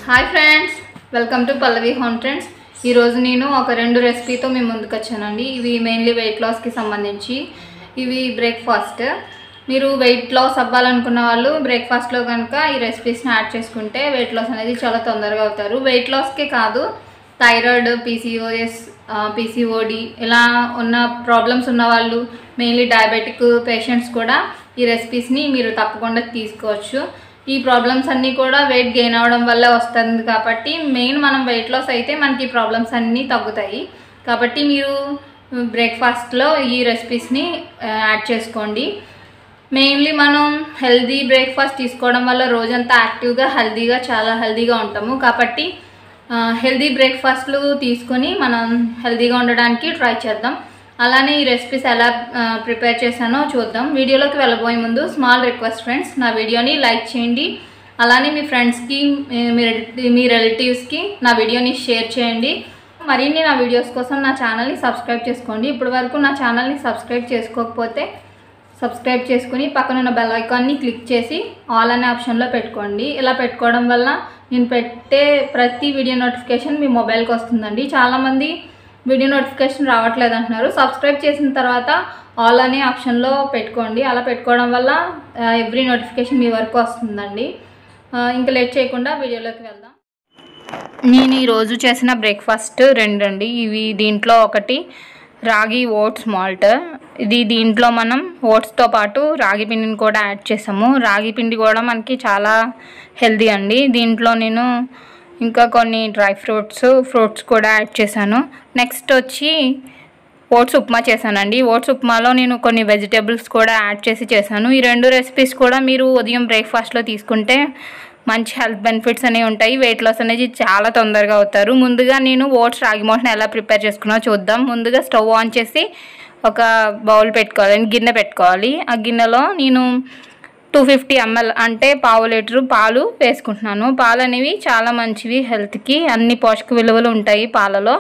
hi friends welcome to Pallavi home trends ఈరోజు నేను ఒక రెండు రెసిపీతో మీ ముందుకు వచ్చానండి ఇవి మెయిన్లీ వెయిట్ లాస్కి సంబంధించి ఇవి బ్రేక్ఫాస్ట్ మీరు వెయిట్ లాస్ అవ్వాలనుకున్న వాళ్ళు బ్రేక్ఫాస్ట్లో కనుక ఈ రెసిపీస్ని యాడ్ చేసుకుంటే వెయిట్ లాస్ అనేది చాలా తొందరగా అవుతారు వెయిట్ లాస్కే కాదు థైరాయిడ్ పీసీఓఎస్ పీసీఓడి ఇలా ఉన్న ప్రాబ్లమ్స్ ఉన్న వాళ్ళు మెయిన్లీ డయాబెటిక్ పేషెంట్స్ కూడా ఈ రెసిపీస్ని మీరు తప్పకుండా తీసుకోవచ్చు ఈ ప్రాబ్లమ్స్ అన్నీ కూడా వెయిట్ గెయిన్ అవ్వడం వల్ల వస్తుంది కాబట్టి మెయిన్ మనం వెయిట్ లాస్ అయితే మనకి ఈ ప్రాబ్లమ్స్ అన్నీ తగ్గుతాయి కాబట్టి మీరు బ్రేక్ఫాస్ట్లో ఈ రెసిపీస్ని యాడ్ చేసుకోండి మెయిన్లీ మనం హెల్దీ బ్రేక్ఫాస్ట్ తీసుకోవడం వల్ల రోజంతా యాక్టివ్గా హెల్దీగా చాలా హెల్దీగా ఉంటాము కాబట్టి హెల్దీ బ్రేక్ఫాస్ట్లు తీసుకొని మనం హెల్దీగా ఉండడానికి ట్రై చేద్దాం అలానే ఈ రెసిపీస్ ఎలా ప్రిపేర్ చేశానో చూద్దాం వీడియోలోకి వెళ్ళబోయే ముందు స్మాల్ రిక్వెస్ట్ ఫ్రెండ్స్ నా వీడియోని లైక్ చేయండి అలానే మీ ఫ్రెండ్స్కి మీ రిలేటి- మీ రిలేటివ్స్కి నా వీడియోని షేర్ చేయండి మరిన్ని నా వీడియోస్ కోసం నా ఛానల్ని సబ్స్క్రైబ్ చేసుకోండి ఇప్పటి వరకు నా ఛానల్ని సబ్స్క్రైబ్ చేసుకోకపోతే సబ్స్క్రైబ్ చేసుకుని పక్కన ఉన్న బెల్ ఐకాన్ని క్లిక్ చేసి ఆల్ అనే ఆప్షన్లో పెట్టుకోండి ఇలా పెట్టుకోవడం వల్ల నేను పెట్టే ప్రతి వీడియో నోటిఫికేషన్ మీ మొబైల్కి వస్తుందండి చాలామంది వీడియో నోటిఫికేషన్ రావట్లేదు అంటున్నారు సబ్స్క్రైబ్ చేసిన తర్వాత ఆల్ అనే ఆప్షన్లో పెట్టుకోండి అలా పెట్టుకోవడం వల్ల ఎవ్రీ నోటిఫికేషన్ మీ వరకు వస్తుందండి ఆ, ఇంకా లేట్ చేయకుండా వీడియోలోకి వెళ్దాం నేను ఈరోజు చేసిన బ్రేక్ఫాస్ట్ రెండు అండి ఇవి దీంట్లో ఒకటి రాగి ఓట్స్ మాల్ట్ ఇది దీంట్లో మనం ఓట్స్తో పాటు రాగి పిండిని కూడా యాడ్ చేసాము రాగి పిండి కూడా మనకి చాలా హెల్దీ అండి దీంట్లో నేను ఇంకా కొన్ని డ్రై ఫ్రూట్స్ ఫ్రూట్స్ కూడా యాడ్ చేశాను నెక్స్ట్ వచ్చి ఓట్స్ ఉప్మా చేశానండి ఓట్స్ ఉప్మాలో నేను కొన్ని వెజిటేబుల్స్ కూడా యాడ్ చేసి చేశాను ఈ రెండు రెసిపీస్ కూడా మీరు ఉదయం బ్రేక్ఫాస్ట్లో తీసుకుంటే మంచి హెల్త్ బెనిఫిట్స్ అనేవి ఉంటాయి వెయిట్ లాస్ అనేది చాలా తొందరగా అవుతారు ముందుగా నేను ఓట్స్ రాగి మోషన్ ఎలా ప్రిపేర్ చేసుకున్నా చూద్దాం ముందుగా స్టవ్ ఆన్ చేసి ఒక బౌల్ పెట్టుకోవాలి గిన్నె పెట్టుకోవాలి ఆ గిన్నెలో నేను టూ ఫిఫ్టీ ఎంఎల్ అంటే పావు లీటరు పాలు వేసుకుంటున్నాను పాలు అనేవి చాలా మంచివి హెల్త్కి అన్ని పోషక విలువలు ఉంటాయి పాలలో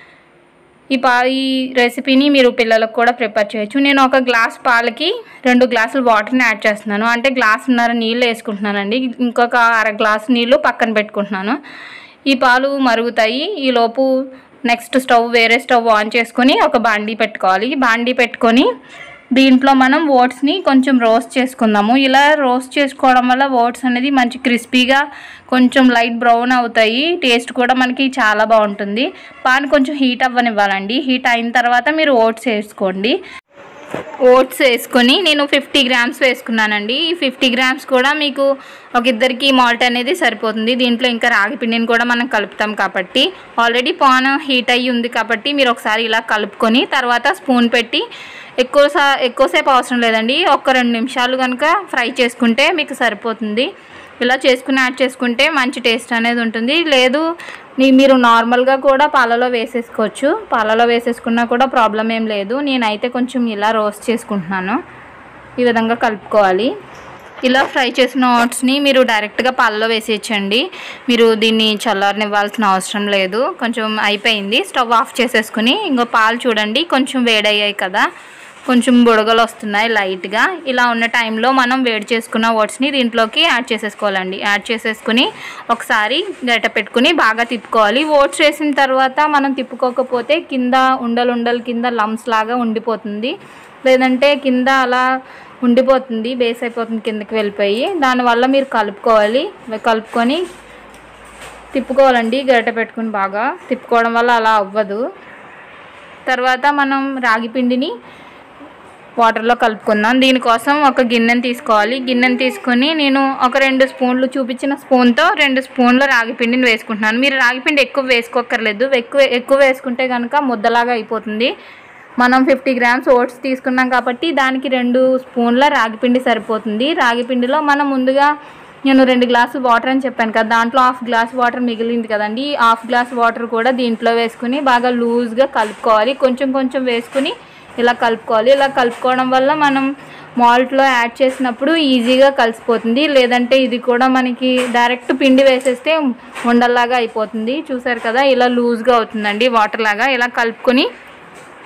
ఈ పా ఈ రెసిపీని మీరు పిల్లలకు కూడా ప్రిపేర్ చేయొచ్చు నేను ఒక గ్లాస్ పాలకి రెండు గ్లాసులు వాటర్ని యాడ్ చేస్తున్నాను అంటే గ్లాసున్నర నీళ్ళు వేసుకుంటున్నానండి ఇంకొక అర గ్లాసు నీళ్ళు పక్కన పెట్టుకుంటున్నాను ఈ పాలు మరుగుతాయి ఈ లోపు నెక్స్ట్ స్టవ్ వేరే స్టవ్ ఆన్ చేసుకొని ఒక బాండీ పెట్టుకోవాలి బాండీ పెట్టుకొని దీంట్లో మనం ఓట్స్ని కొంచెం రోస్ట్ చేసుకుందాము ఇలా రోస్ట్ చేసుకోవడం వల్ల ఓట్స్ అనేది మంచి క్రిస్పీగా కొంచెం లైట్ బ్రౌన్ అవుతాయి టేస్ట్ కూడా మనకి చాలా బాగుంటుంది పాన్ కొంచెం హీట్ అవ్వనివ్వాలండి హీట్ అయిన తర్వాత మీరు ఓట్స్ వేసుకోండి ఓట్స్ వేసుకొని నేను ఫిఫ్టీ గ్రామ్స్ వేసుకున్నానండి ఈ ఫిఫ్టీ గ్రామ్స్ కూడా మీకు ఒక ఇద్దరికి మాల్ట్ అనేది సరిపోతుంది దీంట్లో ఇంకా రాగి పిండిని కూడా మనం కలుపుతాం కాబట్టి ఆల్రెడీ పాన్ హీట్ అయ్యి ఉంది కాబట్టి మీరు ఒకసారి ఇలా కలుపుకొని తర్వాత స్పూన్ పెట్టి ఎక్కువ సా ఎక్కువసేపు అవసరం లేదండి ఒక రెండు నిమిషాలు కనుక ఫ్రై చేసుకుంటే మీకు సరిపోతుంది ఇలా చేసుకుని యాడ్ చేసుకుంటే మంచి టేస్ట్ అనేది ఉంటుంది లేదు నీ- మీరు నార్మల్గా కూడా పాలలో వేసేసుకోవచ్చు పాలలో వేసేసుకున్నా కూడా ప్రాబ్లం ఏం లేదు నేనైతే కొంచెం ఇలా రోస్ట్ చేసుకుంటున్నాను ఈ విధంగా కలుపుకోవాలి ఇలా ఫ్రై చేసిన ఓట్స్ని మీరు డైరెక్ట్గా పాలలో వేసేయచ్చండి మీరు దీన్ని చల్లారనివ్వాల్సిన అవసరం లేదు కొంచెం అయిపోయింది స్టవ్ ఆఫ్ చేసేసుకుని ఇంకో పాలు చూడండి కొంచెం వేడయ్యాయి కదా కొంచెం బుడగలు వస్తున్నాయి లైట్గా ఇలా ఉన్న టైంలో మనం వేడి చేసుకున్న ఓట్స్ని దీంట్లోకి యాడ్ చేసేసుకోవాలండి యాడ్ చేసేసుకుని ఒకసారి గరిట పెట్టుకుని బాగా తిప్పుకోవాలి ఓట్స్ వేసిన తర్వాత మనం తిప్పుకోకపోతే కింద ఉండలు ఉండలు కింద లమ్స్ లాగా ఉండిపోతుంది లేదంటే కింద అలా ఉండిపోతుంది బేస్ అయిపోతుంది కిందకి వెళ్ళిపోయి దానివల్ల మీరు కలుపుకోవాలి కలుపుకొని తిప్పుకోవాలండి గరిట పెట్టుకుని బాగా తిప్పుకోవడం వల్ల అలా అవ్వదు తర్వాత మనం రాగి పిండిని వాటర్లో కలుపుకుందాం దీనికోసం ఒక గిన్నెని తీసుకోవాలి గిన్నెని తీసుకొని నేను ఒక రెండు స్పూన్లు చూపించిన స్పూన్తో రెండు స్పూన్ల రాగి పిండిని వేసుకుంటున్నాను మీరు రాగి పిండి ఎక్కువ వేసుకోక్కర్లేదు ఎక్కువ ఎక్కువ వేసుకుంటే కనుక ముద్దలాగా అయిపోతుంది మనం ఫిఫ్టీ గ్రామ్స్ ఓట్స్ తీసుకున్నాం కాబట్టి దానికి రెండు స్పూన్ల రాగి పిండి సరిపోతుంది రాగి పిండిలో మనం ముందుగా నేను రెండు గ్లాసులు వాటర్ అని చెప్పాను కదా దాంట్లో హాఫ్ గ్లాస్ వాటర్ మిగిలింది కదండి ఈ హాఫ్ గ్లాస్ వాటర్ కూడా దీంట్లో వేసుకుని బాగా లూజ్గా కలుపుకోవాలి కొంచెం కొంచెం వేసుకుని ఇలా కలుపుకోవాలి ఇలా కలుపుకోవడం వల్ల మనం మాల్ట్లో యాడ్ చేసినప్పుడు ఈజీగా కలిసిపోతుంది లేదంటే ఇది కూడా మనకి డైరెక్ట్ పిండి వేసేస్తే ఉండల్లాగా అయిపోతుంది చూసారు కదా ఇలా లూజ్గా అవుతుందండి వాటర్ లాగా ఇలా కలుపుకొని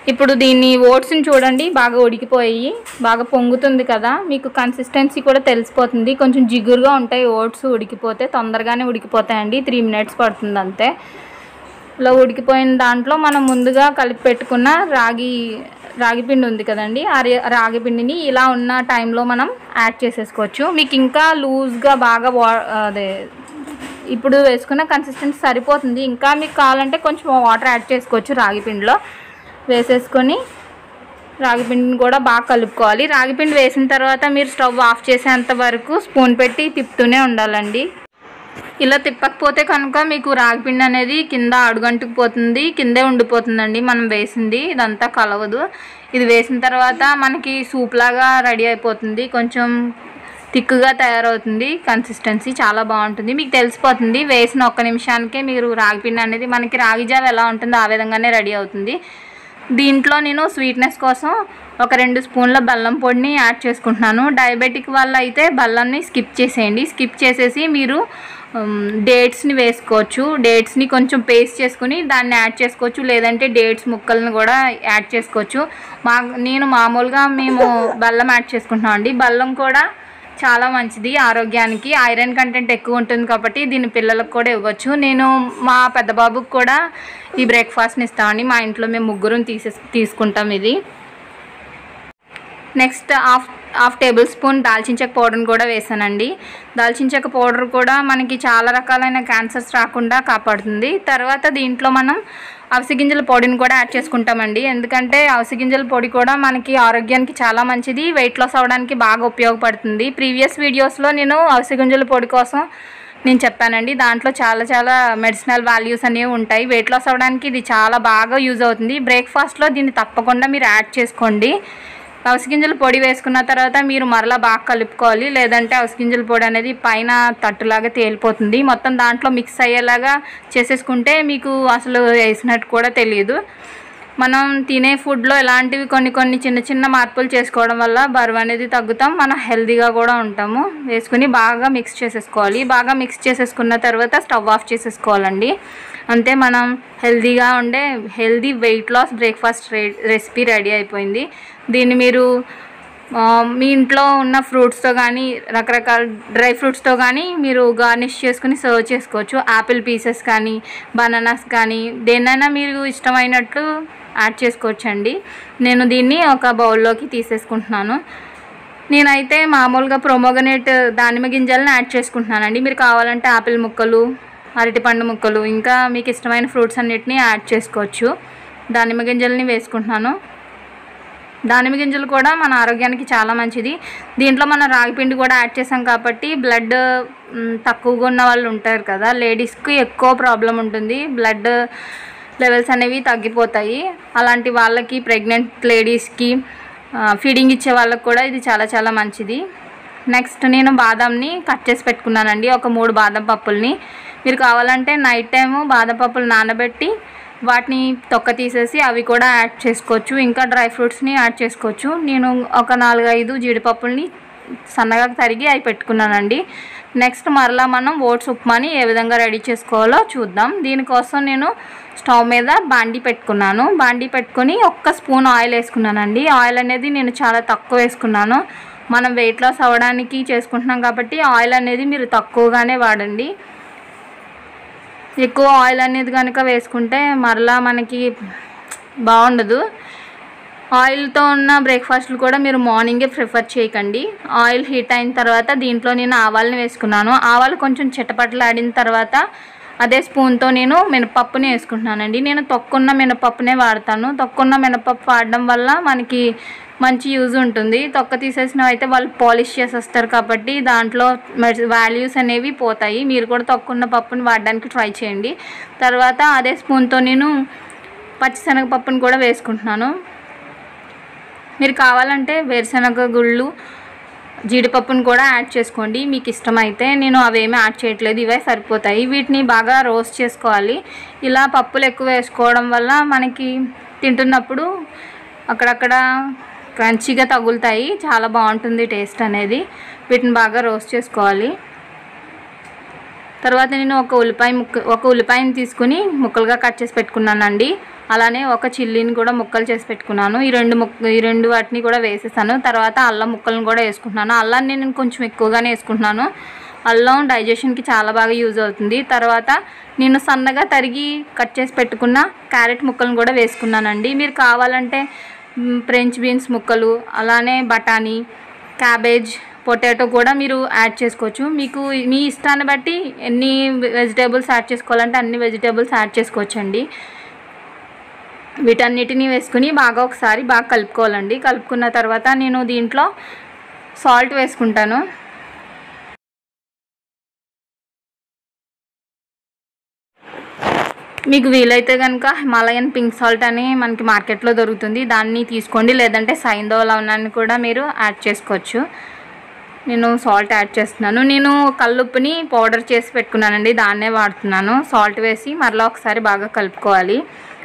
ఇప్పుడు దీన్ని ఓట్స్ని చూడండి బాగా ఉడికిపోయి బాగా పొంగుతుంది కదా మీకు కన్సిస్టెన్సీ కూడా తెలిసిపోతుంది కొంచెం జిగురుగా ఉంటాయి ఓట్స్ ఉడికిపోతే తొందరగానే ఉడికిపోతాయండి త్రీ మినిట్స్ పడుతుంది అంతే ఇలా ఉడికిపోయిన దాంట్లో మనం ముందుగా కలిపి పెట్టుకున్న రాగి రాగి పిండి ఉంది కదండి ఆ రే- రాగి పిండిని ఇలా ఉన్న టైంలో మనం యాడ్ చేసేసుకోవచ్చు మీకు ఇంకా లూజ్గా బాగా వా అదే ఇప్పుడు వేసుకున్న కన్సిస్టెన్సీ సరిపోతుంది ఇంకా మీకు కావాలంటే కొంచెం వాటర్ యాడ్ చేసుకోవచ్చు రాగి పిండిలో వేసేసుకొని రాగి పిండిని కూడా బాగా కలుపుకోవాలి రాగి పిండి వేసిన తర్వాత మీరు స్టవ్ ఆఫ్ చేసేంత వరకు స్పూన్ పెట్టి తిప్పుతూనే ఉండాలండి ఇలా తిప్పకపోతే కనుక మీకు రాగిపిండి అనేది కింద అడుగంటుకు పోతుంది కిందే ఉండిపోతుందండి మనం వేసింది ఇదంతా కలవదు ఇది వేసిన తర్వాత మనకి సూప్ లాగా రెడీ అయిపోతుంది కొంచెం థిక్గా తయారవుతుంది కన్సిస్టెన్సీ చాలా బాగుంటుంది మీకు తెలిసిపోతుంది వేసిన ఒక్క నిమిషానికే మీరు రాగిపిండి అనేది మనకి రాగి జావ ఎలా ఉంటుందో ఆ విధంగానే రెడీ అవుతుంది దీంట్లో నేను స్వీట్నెస్ కోసం ఒక రెండు స్పూన్ల బెల్లం పొడిని యాడ్ చేసుకుంటున్నాను డయాబెటిక్ వల్ల అయితే బెల్లంని స్కిప్ చేసేయండి స్కిప్ చేసేసి మీరు డేట్స్ని వేసుకోవచ్చు డేట్స్ని కొంచెం పేస్ట్ చేసుకుని దాన్ని యాడ్ చేసుకోవచ్చు లేదంటే డేట్స్ ముక్కలను కూడా యాడ్ చేసుకోవచ్చు మా నేను మామూలుగా మేము బెల్లం యాడ్ చేసుకుంటున్నాం అండి బెల్లం కూడా చాలా మంచిది ఆరోగ్యానికి ఐరన్ కంటెంట్ ఎక్కువ ఉంటుంది కాబట్టి దీన్ని పిల్లలకు కూడా ఇవ్వచ్చు నేను మా పెద్ద బాబుకి కూడా ఈ బ్రేక్ఫాస్ట్ని ఇస్తామండి మా ఇంట్లో మేము ముగ్గురం తీసే తీసుకుంటాం ఇది next half half tablespoon దాల్చిన చెక్క పౌడర్ని కూడా వేసానండి దాల్చిన చెక్క పౌడర్ కూడా మనకి చాలా రకాలైన క్యాన్సర్స్ రాకుండా కాపాడుతుంది తర్వాత దీంట్లో మనం అవిసె గింజల పొడిని కూడా యాడ్ చేసుకుంటామండి ఎందుకంటే అవిసె గింజల పొడి కూడా మనకి ఆరోగ్యానికి చాలా మంచిది వెయిట్ లాస్ అవ్వడానికి బాగా ఉపయోగపడుతుంది ప్రీవియస్ వీడియోస్లో నేను అవిసె గింజల పొడి కోసం నేను చెప్పానండి దాంట్లో చాలా చాలా మెడిసినల్ వాల్యూస్ అనేవి ఉంటాయి వెయిట్ లాస్ అవ్వడానికి ఇది చాలా బాగా యూజ్ అవుతుంది బ్రేక్ఫాస్ట్లో దీన్ని తప్పకుండా మీరు యాడ్ చేసుకోండి అవిసె గింజల పొడి వేసుకున్న తర్వాత మీరు మరలా బాగా కలుపుకోవాలి లేదంటే అవిసె గింజల పొడి అనేది పైన తట్టులాగా తేలిపోతుంది మొత్తం దాంట్లో మిక్స్ అయ్యేలాగా చేసేసుకుంటే మీకు అసలు వేసినట్టు కూడా తెలియదు మనం తినే ఫుడ్లో ఇలాంటివి కొన్ని కొన్ని చిన్న చిన్న మార్పులు చేసుకోవడం వల్ల బరువు అనేది తగ్గుతాం మనం హెల్తీగా కూడా ఉంటాము వేసుకుని బాగా మిక్స్ చేసేసుకోవాలి బాగా మిక్స్ చేసేసుకున్న తర్వాత స్టవ్ ఆఫ్ చేసేసుకోవాలండి అంతే మనం హెల్తీగా ఉండే healthy weight loss breakfast recipe ready అయిపోయింది దీన్ని మీరు ఆ, మీ ఇంట్లో ఉన్న ఫ్రూట్స్తో కానీ రకరకాల డ్రై ఫ్రూట్స్తో కానీ మీరు గార్నిష్ చేసుకుని సర్వ్ చేసుకోవచ్చు యాపిల్ పీసెస్ కానీ బనానాస్ కానీ దేన్నైనా మీరు ఇష్టమైనట్లు యాడ్ చేసుకోవచ్చు అండి నేను దీన్ని ఒక బౌల్లోకి తీసేసుకుంటున్నాను నేనైతే మామూలుగా ప్రొమోగనేట్ దానిమ్మ గింజలను యాడ్ చేసుకుంటున్నానండి మీరు కావాలంటే ఆపిల్ ముక్కలు అరటిపండు ముక్కలు ఇంకా మీకు ఇష్టమైన ఫ్రూట్స్ అన్నిటిని యాడ్ చేసుకోవచ్చు దానిమ్మ గింజలని వేసుకుంటున్నాను దానిమ్మ గింజలు కూడా మన ఆరోగ్యానికి చాలా మంచిది దీంట్లో మనం రాగిపిండి కూడా యాడ్ చేసాం కాబట్టి బ్లడ్ మ్, తక్కువగా ఉన్న వాళ్ళు ఉంటారు కదా లేడీస్కి ఎక్కువ ప్రాబ్లం ఉంటుంది బ్లడ్ లెవెల్స్ అనేవి తగ్గిపోతాయి అలాంటి వాళ్ళకి ప్రెగ్నెంట్ లేడీస్కి ఫీడింగ్ ఇచ్చే వాళ్ళకి కూడా ఇది చాలా చాలా మంచిది నెక్స్ట్ నేను బాదంని కట్ చేసి పెట్టుకున్నానండి ఒక మూడు బాదం పప్పుల్ని మీరు కావాలంటే నైట్ టైము బాదం పప్పులు నానబెట్టి వాటిని తొక్క తీసేసి అవి కూడా యాడ్ చేసుకోవచ్చు ఇంకా డ్రై ఫ్రూట్స్ని యాడ్ చేసుకోవచ్చు నేను ఒక నాలుగు ఐదు జీడిపప్పుల్ని సన్నగా తరిగి అవి పెట్టుకున్నానండి నెక్స్ట్ మరలా మనం ఓట్స్ ఉప్మాని ఏ విధంగా రెడీ చేసుకోవాలో చూద్దాం దీనికోసం నేను స్టవ్ మీద బాండి పెట్టుకున్నాను బాండి పెట్టుకొని ఒక్క స్పూన్ ఆయిల్ వేసుకున్నానండి ఆయిల్ అనేది నేను చాలా తక్కువ వేసుకున్నాను మనం వెయిట్ లాస్ అవ్వడానికి చేసుకుంటున్నాం కాబట్టి ఆయిల్ అనేది మీరు తక్కువగానే వాడండి ఎక్కువ ఆయిల్ అనేది కనుక వేసుకుంటే మరలా మనకి బాగుండదు ఆయిల్తో ఉన్న బ్రేక్ఫాస్ట్లు కూడా మీరు మార్నింగే ప్రిఫర్ చేయకండి ఆయిల్ హీట్ అయిన తర్వాత దీంట్లో నేను ఆవాలని వేసుకున్నాను ఆవాలు కొంచెం చిటపటలాడిన తర్వాత అదే స్పూన్తో నేను మినపప్పుని వేసుకుంటున్నానండి నేను తొక్కున్న మినపప్పునే వాడతాను తొక్కున్న మినపప్పు వాడడం వల్ల మనకి మంచి యూజ్ ఉంటుంది తొక్క తీసేసినవి అయితే వాళ్ళు పాలిష్ చేసేస్తారు కాబట్టి దాంట్లో వాల్యూస్ అనేవి పోతాయి మీరు కూడా తొక్కున్న పప్పుని వాడడానికి ట్రై చేయండి తర్వాత అదే స్పూన్తో నేను పచ్చిశనగపప్పుని కూడా వేసుకుంటున్నాను మీరు కావాలంటే వేరుశనగ గుళ్ళు జీడిపప్పును కూడా యాడ్ చేసుకోండి మీకు ఇష్టమైతే నేను అవేమీ యాడ్ చేయట్లేదు ఇవే సరిపోతాయి వీటిని బాగా రోస్ట్ చేసుకోవాలి ఇలా పప్పులు ఎక్కువ వేసుకోవడం వల్ల మనకి తింటున్నప్పుడు అక్కడక్కడ క్రంచీగా తగులుతాయి చాలా బాగుంటుంది టేస్ట్ అనేది వీటిని బాగా రోస్ట్ చేసుకోవాలి తర్వాత నేను ఒక ఉల్లిపాయ ముక్క ఒక ఉల్లిపాయని తీసుకుని ముక్కలుగా కట్ చేసి పెట్టుకున్నానండి అలానే ఒక చిల్లీని కూడా ముక్కలు చేసి పెట్టుకున్నాను ఈ రెండు ముక్క ఈ రెండు వాటిని కూడా వేసేసాను తర్వాత అల్లం ముక్కలను కూడా వేసుకుంటున్నాను అల్లాన్ని నేను కొంచెం ఎక్కువగానే వేసుకుంటున్నాను అల్లం డైజెషన్కి చాలా బాగా యూజ్ అవుతుంది తర్వాత నేను సన్నగా తరిగి కట్ చేసి పెట్టుకున్న క్యారెట్ ముక్కలను కూడా వేసుకున్నానండి మీరు కావాలంటే మ్, ఫ్రెంచ్ బీన్స్ ముక్కలు అలానే బఠానీ క్యాబేజ్ పొటాటో కూడా మీరు యాడ్ చేసుకోవచ్చు మీకు మీ ఇష్టాన్ని బట్టి ఎన్ని వెజిటేబుల్స్ యాడ్ చేసుకోవాలంటే అన్ని వెజిటేబుల్స్ యాడ్ చేసుకోవచ్చండి వీటన్నిటిని వేసుకుని బాగా ఒకసారి బాగా కలుపుకోవాలండి కలుపుకున్న తర్వాత నేను దీంట్లో సాల్ట్ వేసుకుంటాను మీకు వీలైతే కనుక హిమాలయన్ పింక్ సాల్ట్ అని మనకి మార్కెట్లో దొరుకుతుంది దాన్ని తీసుకోండి లేదంటే సైందో లవణాన్ని కూడా మీరు యాడ్ చేసుకోవచ్చు నేను సాల్ట్ యాడ్ చేస్తున్నాను నేను కల్లుప్పుని పౌడర్ చేసి పెట్టుకున్నానండి దాన్నే వాడుతున్నాను సాల్ట్ వేసి మరలా ఒకసారి బాగా కలుపుకోవాలి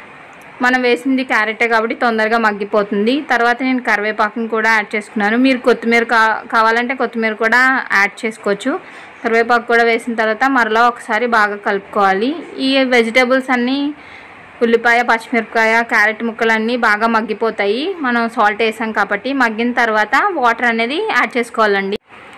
మనం వేసింది క్యారెటే కాబట్టి తొందరగా మగ్గిపోతుంది తర్వాత నేను కరివేపాకుని కూడా యాడ్ చేసుకున్నాను మీరు కొత్తిమీర కా కావాలంటే కొత్తిమీర కూడా యాడ్ చేసుకోవచ్చు కరివేపాకు కూడా వేసిన తర్వాత మరలా ఒకసారి బాగా కలుపుకోవాలి ఈ వెజిటేబుల్స్ అన్నీ ఉల్లిపాయ పచ్చిమిరపకాయ క్యారెట్ ముక్కలన్నీ బాగా మగ్గిపోతాయి మనం సాల్ట్ వేసాం కాబట్టి మగ్గిన తర్వాత వాటర్ అనేది యాడ్ చేసుకోవాలండి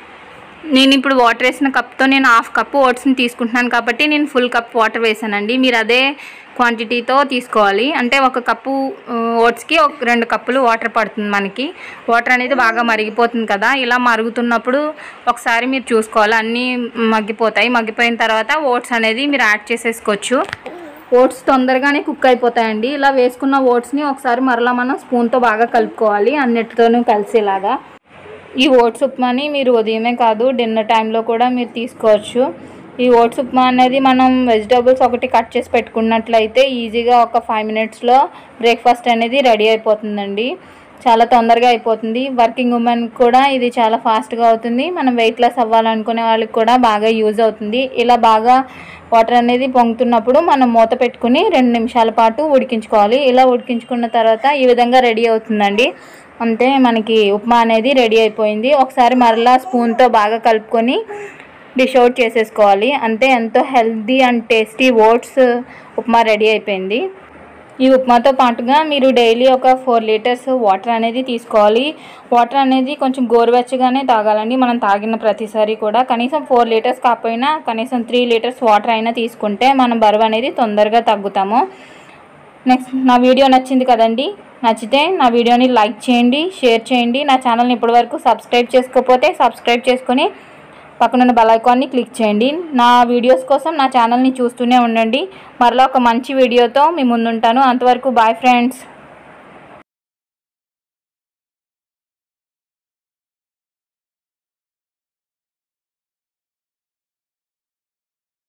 నేను ఇప్పుడు వాటర్ వేసిన కప్తో నేను హాఫ్ కప్ ఓట్స్ని తీసుకుంటున్నాను కాబట్టి నేను ఫుల్ కప్ వాటర్ వేసానండి మీరు అదే క్వాంటిటీతో తీసుకోవాలి అంటే ఒక కప్పు ఓట్స్కి ఒక రెండు కప్పులు వాటర్ పడుతుంది మనకి వాటర్ అనేది బాగా మరిగిపోతుంది కదా ఇలా మరుగుతున్నప్పుడు ఒకసారి మీరు చూసుకోవాలి అన్నీ మగ్గిపోతాయి మగ్గిపోయిన తర్వాత ఓట్స్ అనేది మీరు యాడ్ చేసేసుకోవచ్చు ఓట్స్ తొందరగానే కుక్ అయిపోతాయండి ఇలా వేసుకున్న ఓట్స్ని ఒకసారి మరలా మనం స్పూన్తో బాగా కలుపుకోవాలి అన్నిటితోనూ కలిసేలాగా ఈ ఓట్స్ ఉప్మాని మీరు ఉదయమే కాదు డిన్నర్ టైంలో కూడా మీరు తీసుకోవచ్చు ఈ ఓట్స్ ఉప్మా అనేది మనం వెజిటేబుల్స్ ఒకటి కట్ చేసి పెట్టుకున్నట్లయితే ఈజీగా ఒక ఫైవ్ మినిట్స్లో బ్రేక్ఫాస్ట్ అనేది రెడీ అయిపోతుందండి చాలా తొందరగా అయిపోతుంది వర్కింగ్ ఉమెన్ కూడా ఇది చాలా ఫాస్ట్గా అవుతుంది మనం వెయిట్ లాస్ అవ్వాలనుకునే వాళ్ళకి కూడా బాగా యూజ్ అవుతుంది ఇలా బాగా వాటర్ అనేది పొంగుతున్నప్పుడు మనం మూత పెట్టుకుని రెండు నిమిషాల పాటు ఉడికించుకోవాలి ఇలా ఉడికించుకున్న తర్వాత ఈ విధంగా రెడీ అవుతుందండి అంతే మనకి ఉప్మా అనేది రెడీ అయిపోయింది ఒకసారి మరలా స్పూన్తో బాగా కలుపుకొని డిష్ అవుట్ చేసేసుకోవాలి అంతే ఎంతో healthy and tasty oats upma ready అయిపోయింది ఈ ఉప్మాతో పాటుగా మీరు డైలీ ఒక ఫోర్ లీటర్స్ వాటర్ అనేది తీసుకోవాలి వాటర్ అనేది కొంచెం గోరువెచ్చగానే తాగాలండి మనం తాగిన ప్రతిసారి కూడా కనీసం ఫోర్ లీటర్స్ కాకపోయినా కనీసం త్రీ లీటర్స్ వాటర్ అయినా తీసుకుంటే మనం బరువు అనేది తొందరగా తగ్గుతాము నెక్స్ట్ నా వీడియో నచ్చింది కదండి నచ్చితే నా వీడియోని లైక్ చేయండి షేర్ చేయండి నా ఛానల్ని ఇప్పటివరకు సబ్స్క్రైబ్ చేసుకోకపోతే సబ్స్క్రైబ్ చేసుకొని పక్కనున్న బెల్ ఐకాన్ని క్లిక్ చేయండి నా వీడియోస్ కోసం నా ఛానల్ని చూస్తూనే ఉండండి మరలా ఒక మంచి వీడియోతో మీ ముందుంటాను అంతవరకు బాయ్ ఫ్రెండ్స్